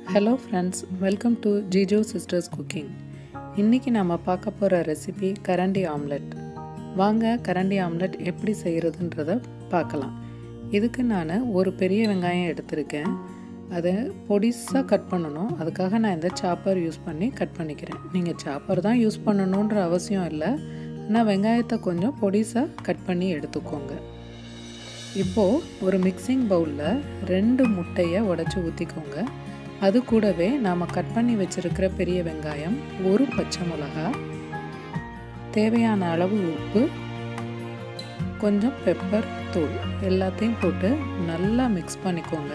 hello friends welcome to Jijo sisters cooking இன்றைக்கி நம்ம பார்க்க போகிற ரெசிபி கரண்டி ஆம்லெட் வாங்க கரண்டி ஆம்லெட் எப்படி செய்கிறதுன்றத பார்க்கலாம் இதுக்கு நான் ஒரு பெரிய வெங்காயம் எடுத்திருக்கேன் அதை பொடிசாக கட் பண்ணணும் அதுக்காக நான் இந்த சாப்பர் யூஸ் பண்ணி கட் பண்ணிக்கிறேன் நீங்கள் சாப்பர் தான் யூஸ் பண்ணணுன்ற அவசியம் இல்லை ஆனால் வெங்காயத்தை கொஞ்சம் பொடிசாக கட் பண்ணி எடுத்துக்கோங்க இப்போது ஒரு மிக்சிங் பவுலில் ரெண்டு முட்டையை உடச்சி ஊற்றிக்கோங்க அது கூடவே நாம் கட் பண்ணி வச்சுருக்கிற பெரிய வெங்காயம் ஒரு பச்சை மிளகா தேவையான அளவு உப்பு கொஞ்சம் பெப்பர் தூள் எல்லாத்தையும் போட்டு நல்லா மிக்ஸ் பண்ணிக்கோங்க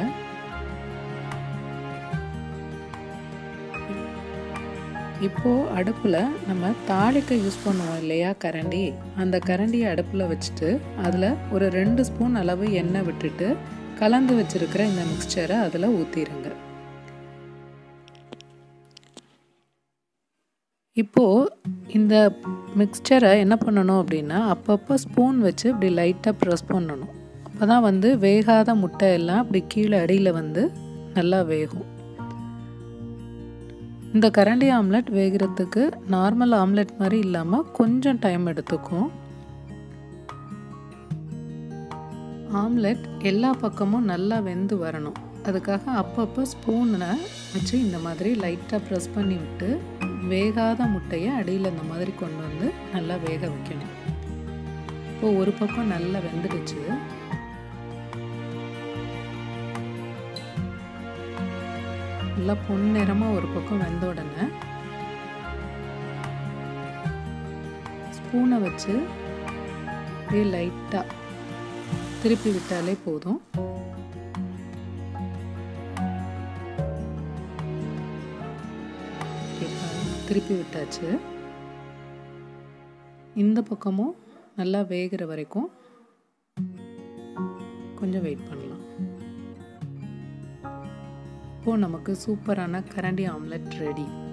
இப்போது அடுப்பில் நம்ம தாளிக்க யூஸ் பண்ணுவோம் இல்லையா கரண்டி அந்த கரண்டியை அடுப்பில் வச்சுட்டு அதில் ஒரு ரெண்டு ஸ்பூன் அளவு எண்ணெய் விட்டுட்டு கலந்து வச்சுருக்கிற இந்த மிக்சரை அதில் ஊற்றிடுங்க இப்போது இந்த மிக்சரை என்ன பண்ணணும் அப்படின்னா அப்பப்போ ஸ்பூன் வச்சு இப்படி லைட்டாக ப்ரெஸ் பண்ணணும் அப்போ தான் வந்து வேகாத முட்டை எல்லாம் அப்படி கீழே அடியில் வந்து நல்லா வேகும் இந்த கரண்டி ஆம்லெட் வேகிறதுக்கு நார்மல் ஆம்லெட் மாதிரி இல்லாமல் கொஞ்சம் டைம் எடுத்துக்கும் ஆம்லெட் எல்லா பக்கமும் நல்லா வெந்து வரணும் அதுக்காக அப்பப்போ ஸ்பூனை வச்சு இந்த மாதிரி லைட்டாக ப்ரெஸ் பண்ணி விட்டு வேகாத முட்டையை அடியில் இந்த மாதிரி கொண்டு வந்து நல்லா வேக வைக்கணும் இப்போது ஒரு பக்கம் நல்லா வெந்துடுச்சு நல்லா பொன்னிறமாக ஒரு பக்கம் வெந்த உடனே ஸ்பூனை வச்சு அப்படியே லைட்டாக திருப்பி விட்டாலே போதும் திருப்பி விட்டாச்சு இந்த பக்கமும் நல்லா வேகிற வரைக்கும் கொஞ்சம் வெயிட் பண்ணலாம் இப்போது நமக்கு சூப்பரான கரண்டி ஆம்லெட் ரெடி